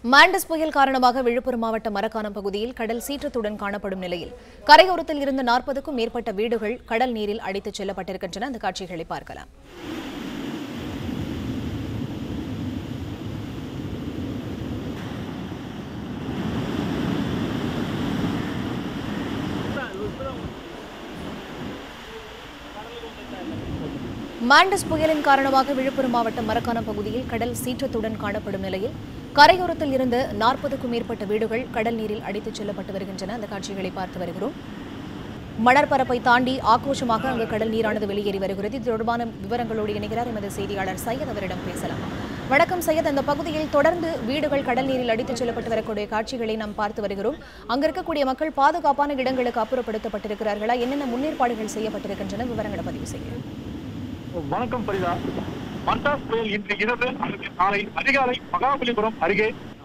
Mandous புயல் காரணமாக விழுப்புரம் மாவட்டம் மரக்காணம் பகுதியில் கடல் சீற்றத்துடன் காணப்படும் நிலையில் கரையோரத்தில் இருந்த நாற்பதுக்கும் மேற்பட்ட வீடுகள் கடல் நீரில் அடித்துச் செல்லப்பட்டிருக்கின்றன அந்த காட்சிகளை பார்க்கலாம் மாண்டஸ் புயலின் காரணமாக விழுப்புரம் மாவட்டம் மரக்காணம் பகுதியில் கடல் சீற்றத்துடன் காணப்படும் நிலையில் கரையோரத்தில் இருந்து நாற்பதுக்கும் மேற்பட்ட வீடுகள் கடல் நீரில் அடித்துச் செல்லப்பட்டு வருகின்றன அந்த காட்சிகளை பார்த்து வருகிறோம் மணற்பரப்பை தாண்டி ஆக்ரோஷமாக அங்கு கடல் நீரானது வெளியேறி வருகிறது இது தொடர்பான விவரங்களோடு இணைகிறார் எமது செய்தியாளர் சையத் அவரிடம் பேசலாம் வணக்கம் சையத் அந்த பகுதியில் தொடர்ந்து வீடுகள் கடல் நீரில் அடித்துச் செல்லப்பட்டு வரக்கூடிய காட்சிகளை நாம் பார்த்து வருகிறோம் அங்க இருக்கக்கூடிய மக்கள் பாதுகாப்பான இடங்களுக்கு அப்புறப்படுத்தப்பட்டிருக்கிறார்களா என்னென்ன முன்னேற்பாடுகள் செய்யப்பட்டிருக்கின்றன விவரங்களை பதிவு செய்யுங்கள் வணக்கம் பரிதா மண்டாஸ் புயல் இன்று இரவு அல்லது நாளை அதிகாலை மகாபலிபுரம் அருகே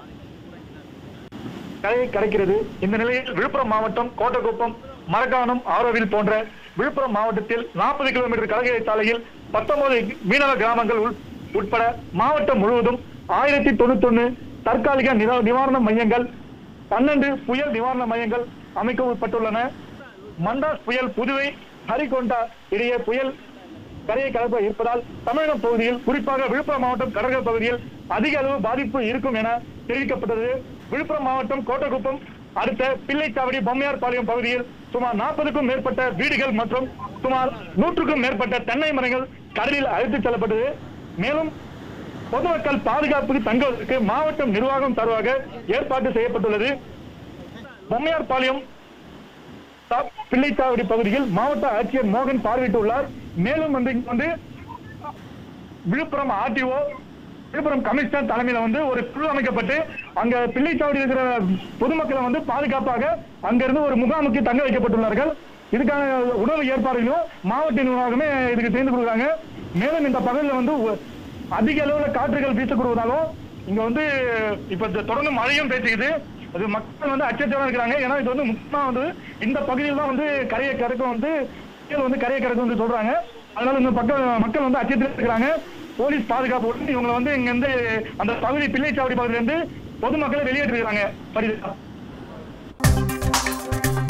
கரையை கடக்கிறது இந்த நிலையில் விழுப்புரம் மாவட்டம் கோட்டக்குப்பம் மரக்காணம் ஆரோவில் போன்ற விழுப்புரம் மாவட்டத்தில் நாற்பது கிலோமீட்டர் கடற்கரை சாலையில் பத்தொன்பது மீனவ கிராமங்கள் உள்- உட்பட மாவட்டம் முழுவதும் ஆயிரத்தி தொண்ணூத்தொன்னு தற்காலிக நிவா- நிவாரண மையங்கள் பன்னெண்டு புயல் நிவாரண மையங்கள் அமைக்கப்பட்டுள்ளன மண்டாஸ் புயல் புதுவை ஹரிகொண்டா இடையே புயல் கரையை கடப்ப இருப்பதால் தமிழகம் பகுதியில் குறிப்பாக விழுப்புரம் மாவட்டம் கடற்கரை பகுதியில் அதிக அளவு பாதிப்பு இருக்கும் என தெரிவிக்கப்பட்டது விழுப்புரம் மாவட்டம் கோட்டக்குப்பம் அடுத்த பிள்ளைச்சாவடி பொம்மையார் பாளையம் பகுதியில் சுமார் நாற்பதுக்கும் மேற்பட்ட வீடுகள் மற்றும் சுமார் நூற்றுக்கும் மேற்பட்ட தென்னை மரங்கள் கடலில் அழைத்துச் செல்லப்பட்டது மேலும் பொதுமக்கள் பாதுகாப்புக்கு தங்குவதற்கு மாவட்டம் நிர்வாகம் சார்பாக ஏற்பாடு செய்யப்பட்டுள்ளது பொம்மையார் பாளையம் தா- பிள்ளைச்சாவடி பகுதியில் மாவட்ட ஆட்சியர் மோகன் பார்வையிட்டுள்ளார் மேலும் வந்து இங்க வந்து விழுப்புரம் ஆர்டிஓ விழுப்புரம் கமிஷனர் தலைமையில வந்து ஒரு குழு அமைக்கப்பட்டு அங்க பிள்ளைச்சாவடி இருக்கிற பொதுமக்களை வந்து பாதுகாப்பாக அங்கிருந்து ஒரு முகாமுக்கு தங்க வைக்கப்பட்டுள்ளார்கள் இதுக்கான உணவு ஏற்பாடுகளும் மாவட்ட நிர்வாகமே இதுக்கு செய்து கொடுக்குறாங்க மேலும் இந்த பகுதியில் வந்து ஒ- அதிக அளவுல காற்றுகள் வீசக்கூடுவதாலும் இங்க வந்து இப்ப இந்த தொடர்ந்து மழையும் பேசிக்குது அது மக்கள் வந்து அச்சத்தோட இருக்கிறாங்க ஏன்னா இது வந்து முக்கியமா வந்து இந்த பகுதியில் தான் வந்து கரையை கடக்கும் வந்து புயல் வந்து கரையை கடக்கும் வந்து சொல்றாங்க அதனால இந்த பக்கம் மக்கள் வந்து அச்சத்தில் இருக்கிறாங்க போலீஸ் பாதுகாப்பு இவங்களை வந்து இங்க இருந்து அந்த பகுதி பிள்ளைச்சாவடி பகுதியில இருந்து பொதுமக்களை வெளியேற்றிருக்காங்க பரிதா